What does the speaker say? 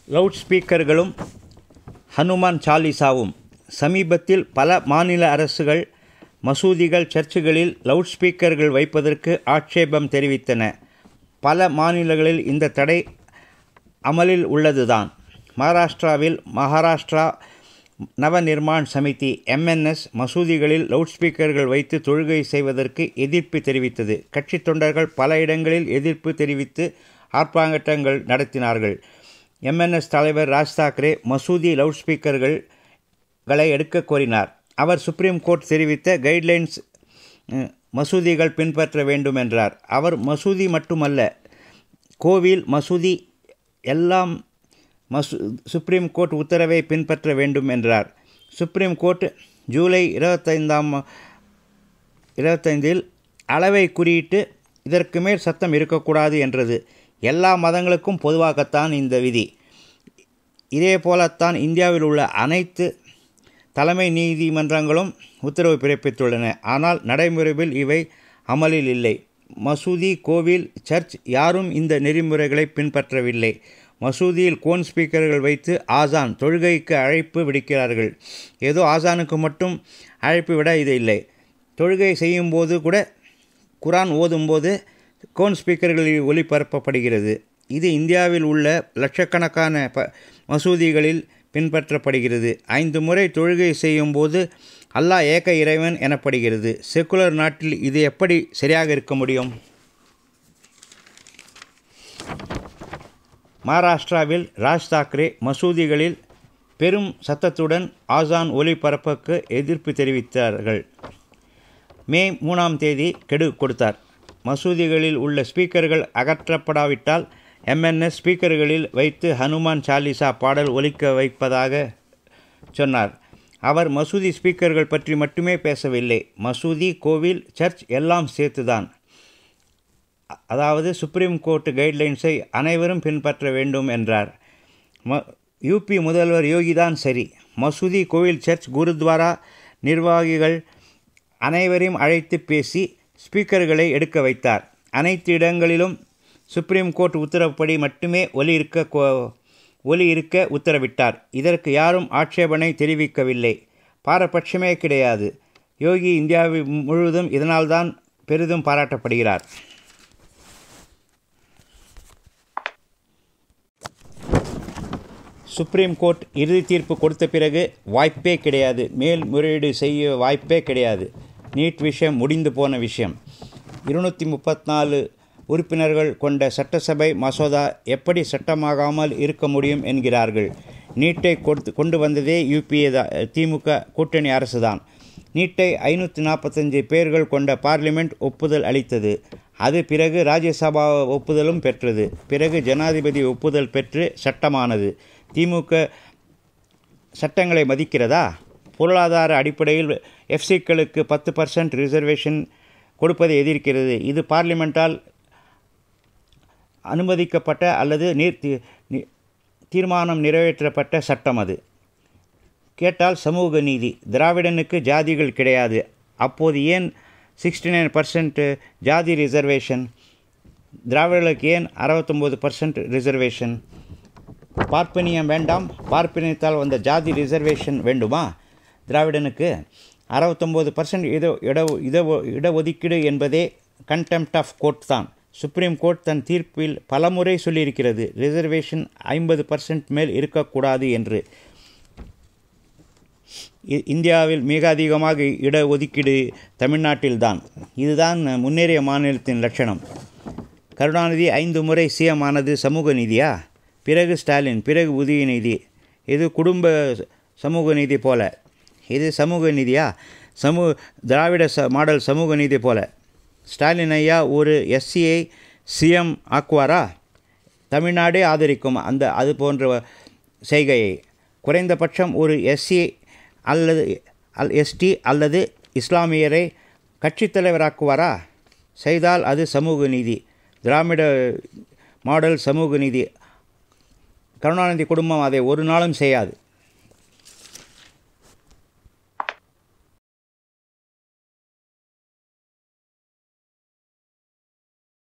loud ஸ்பீக்கர்களும் Hanuman சாலிசாவும் சமீபத்தில் பல மாநில அரசுகள் மசூதிகள் சர்ச்சுகளில் லவுட் ஸ்பீக்கர்கள் வைப்பதற்கு ஆட்சேபம் தெரிவித்தன பல மாநிலங்களில் இந்த தடை அமலில் உள்ளதுதான் மகாராஷ்டிராவில் மகாராஷ்டிரா நவநிர்மாண் சமிதி எம்என்எஸ் மசூதிகளில் லவுட் ஸ்பீக்கர்கள் வைத்து தொழுகை செய்வதற்கு எதிர்ப்பு தெரிவித்தது கட்சி தொண்டர்கள் பல இடங்களில் எதிர்ப்பு தெரிவித்து ஆர்ப்பாட்டங்கள் நடத்தினார்கள் எம்என்எஸ் தலைவர் ராஜ் தாக்கரே மசூதி லவுட் ஸ்பீக்கர்களை எடுக்க கோரினார் அவர் சுப்ரீம் கோர்ட் தெரிவித்த கைட்லைன்ஸ் மசூதிகள் பின்பற்ற வேண்டும் என்றார் அவர் மசூதி மட்டுமல்ல கோவில் மசூதி எல்லாம் மசூ சுப்ரீம் கோர்ட் உத்தரவை பின்பற்ற வேண்டும் என்றார் சுப்ரீம் கோர்ட் ஜூலை இருபத்தைந்தாம் இருபத்தைந்தில் அளவை குறியிட்டு இதற்கு மேல் சத்தம் இருக்கக்கூடாது என்றது எல்லா மதங்களுக்கும் பொதுவாகத்தான் இந்த விதி இதே போலத்தான் இந்தியாவில் உள்ள அனைத்து தலைமை நீதிமன்றங்களும் உத்தரவு பிறப்பித்துள்ளன ஆனால் நடைமுறையில் இவை அமலில் இல்லை மசூதி கோவில் சர்ச் யாரும் இந்த நெறிமுறைகளை பின்பற்றவில்லை மசூதியில் கோன் ஸ்பீக்கர்கள் வைத்து ஆசான் தொழுகைக்கு அழைப்பு விடுக்கிறார்கள் ஏதோ ஆசானுக்கு மட்டும் அழைப்பு விட இது இல்லை தொழுகை செய்யும்போது கூட குரான் ஓதும்போது கோன் ஸ்பீக்கர்களில் ஒளிபரப்பப்படுகிறது இது இந்தியாவில் உள்ள லட்சக்கணக்கான ப மசூதிகளில் பின்பற்றப்படுகிறது ஐந்து முறை தொழுகை செய்யும்போது அல்லாஹ் ஏக இறைவன் எனப்படுகிறது செக்குலர் நாட்டில் இது எப்படி சரியாக இருக்க முடியும் மகாராஷ்டிராவில் ராஜ் தாக்கரே மசூதிகளில் பெரும் சத்தத்துடன் ஆசான் ஒலிபரப்புக்கு எதிர்ப்பு தெரிவித்தார்கள் மே மூணாம் தேதி கெடு கொடுத்தார் மசூதிகளில் உள்ள ஸ்பீக்கர்கள் அகற்றப்படாவிட்டால் எம்என்எஸ் ஸ்பீக்கர்களில் வைத்து ஹனுமான் சாலிசா பாடல் ஒலிக்க வைப்பதாக சொன்னார் அவர் மசூதி ஸ்பீக்கர்கள் பற்றி மட்டுமே பேசவில்லை மசூதி கோவில் சர்ச் எல்லாம் சேர்த்துதான் அதாவது சுப்ரீம் கோர்ட் கைட்லைன்ஸை அனைவரும் பின்பற்ற வேண்டும் என்றார் ம யூபி முதல்வர் யோகிதான் சரி மசூதி கோவில் சர்ச் குருத்வாரா நிர்வாகிகள் அனைவரையும் அழைத்து பேசி ஸ்பீக்கர்களை எடுக்க வைத்தார் அனைத்து இடங்களிலும் சுப்ரீம் கோர்ட் உத்தரவுப்படி மட்டுமே ஒலி இருக்க ஒலி இருக்க உத்தரவிட்டார் இதற்கு யாரும் ஆட்சேபனை தெரிவிக்கவில்லை பாரபட்சமே கிடையாது யோகி இந்தியாவில் முழுவதும் இதனால்தான் பெரிதும் பாராட்டப்படுகிறார் சுப்ரீம் கோர்ட் இறுதி தீர்ப்பு கொடுத்த பிறகு வாய்ப்பே கிடையாது மேல்முறையீடு செய்ய வாய்ப்பே கிடையாது நீட் விஷயம் முடிந்து போன விஷயம் இருநூற்றி முப்பத்தி உறுப்பினர்கள் கொண்ட சட்டசபை மசோதா எப்படி சட்டமாகாமல் இருக்க முடியும் என்கிறார்கள் நீட்டை கொடுத்து கொண்டு வந்ததே யூபிஏ தான் திமுக கூட்டணி அரசு தான் நீட்டை ஐநூற்றி நாற்பத்தஞ்சு பேர்கள் கொண்ட பார்லிமெண்ட் ஒப்புதல் அளித்தது அது பிறகு ராஜ்யசபா ஒப்புதலும் பெற்றது பிறகு ஜனாதிபதி ஒப்புதல் பெற்று சட்டமானது திமுக சட்டங்களை மதிக்கிறதா பொருளாதார அடிப்படையில் எஃப்சிக்களுக்கு பத்து பர்சன்ட் ரிசர்வேஷன் கொடுப்பதை எதிர்க்கிறது இது பார்லிமெண்ட்டால் அனுமதிக்கப்பட்ட அல்லது நீர் தீர்மானம் நிறைவேற்றப்பட்ட சட்டம் அது கேட்டால் சமூக நீதி திராவிடனுக்கு ஜாதிகள் கிடையாது அப்போது ஏன் சிக்ஸ்டி நைன் பர்சன்ட் ஜாதி ரிசர்வேஷன் திராவிடர்களுக்கு ஏன் அறுபத்தொம்போது பர்சன்ட் ரிசர்வேஷன் பார்ப்பனியம் வேண்டாம் பார்ப்பனியத்தால் வந்த ஜாதி ரிசர்வேஷன் வேண்டுமா திராவிடனுக்கு அறுபத்தொம்போது பர்சன்ட் இட இட இட இடஒதுக்கீடு என்பதே கண்டெம்ட் ஆஃப் கோர்ட் தான் சுப்ரீம் கோர்ட் தன் தீர்ப்பில் பலமுறை சொல்லியிருக்கிறது ரிசர்வேஷன் ஐம்பது பர்சன்ட் மேல் இருக்கக்கூடாது என்று இந்தியாவில் மிக அதிகமாக இடஒதுக்கீடு தமிழ்நாட்டில்தான் இதுதான் முன்னேறிய மாநிலத்தின் லட்சணம் கருணாநிதி ஐந்து முறை சிஎம் ஆனது சமூக நீதியா பிறகு ஸ்டாலின் பிறகு உதயநிதி இது குடும்ப சமூக நீதி போல இது சமூக நீதியா சமூ திராவிட ச மாடல் சமூக நீதி போல ஸ்டாலின் ஐயா ஒரு எஸ்சியை சிஎம் ஆக்குவாரா தமிழ்நாடே ஆதரிக்கும் அந்த அது போன்ற செய்கையை குறைந்தபட்சம் ஒரு எஸ்சி அல்லது அல் எஸ்டி அல்லது இஸ்லாமியரை கட்சித் தலைவராக்குவாரா செய்தால் அது சமூக நீதி திராவிட மாடல் சமூக நீதி கருணாநிதி குடும்பம் அதை ஒரு நாளும் செய்யாது